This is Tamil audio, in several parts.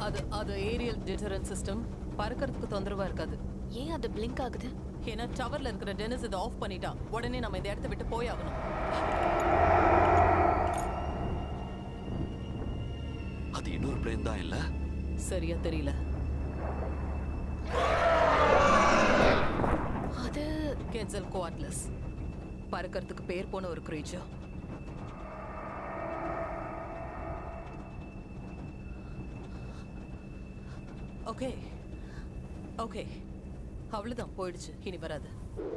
அது அது ஏரியல் டிட்டரன்ட் சிஸ்டம் பறக்கிறதுக்கு தொந்தரவா இருக்காது ஏன் அது பிளிங்க் ஆகுது ஏன்னா டவர்ல இருக்கிற டெனிஸ் இதை ஆஃப் பண்ணிட்டான் உடனே நம்ம இந்த இடத்த விட்டு போய் ஆகணும் அது இன்னொரு பிளேன் தான் இல்ல சரியா தெரியல அது கென்சல் கோட்லஸ் பறக்கிறதுக்கு பேர் போன ஒரு creature ஓகே ஓகே அவ்வளவுதான் போயிடுச்சு இனி வராது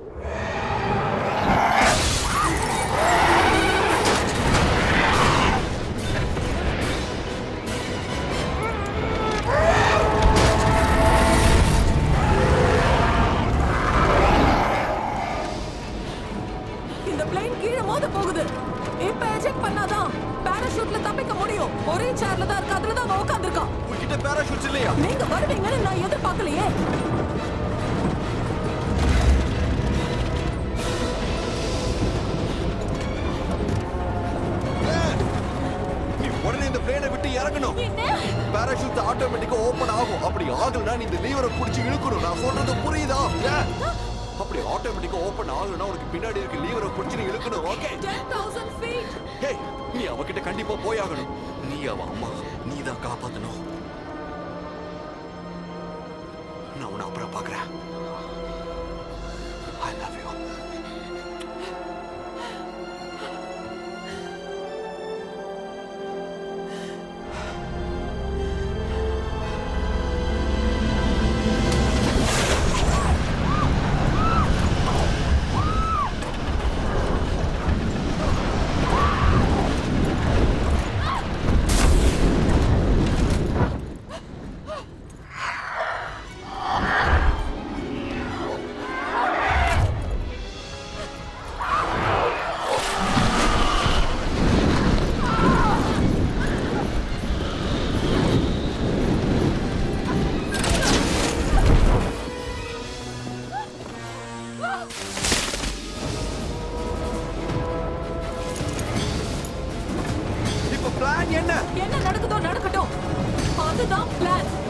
இந்த பிளேன் கீழே மோத போகுது இப்ப எஜெக்ட் பண்ணாதான் பாராஷூட்ல தப்பிக்க முடியும் ஒரே சேர்ல தான் இருக்கு அதுல தான் அவன் உட்கார்ந்திருக்கான் உங்ககிட்ட பேராஷூட்ஸ் இல்லையா நீங்க வருவீங்கன்னு நான் எதிர்பார்க்கலையே நீ உடனே இந்த பிளேனை விட்டு இறங்கணும் பேராஷூட் ஆட்டோமேட்டிக்கா ஓபன் ஆகும் அப்படி ஆகலனா நீ இந்த லீவரை பிடிச்சி இழுக்கணும் நான் சொல்றது புரியுதா ஏன்? அப்படி ஆட்டோமேட்டிக்கா ஓபன் ஆகலனா உனக்கு பின்னாடி இருக்க லீவரை பிடிச்சி நீ இழுக்கணும் ஓகே 10000 feet ஹே நீ அவகிட்ட கண்டிப்பா போயாகணும் நீ அவ அம்மா நீ தான் காப்பாத்தணும் நான் உன்னை அப்புறம் பார்க்கறேன் ஐ லவ் யூ இப்ப பிளான் என்ன என்ன நடக்குதோ நடக்கட்டும் அதுதான் பிளான்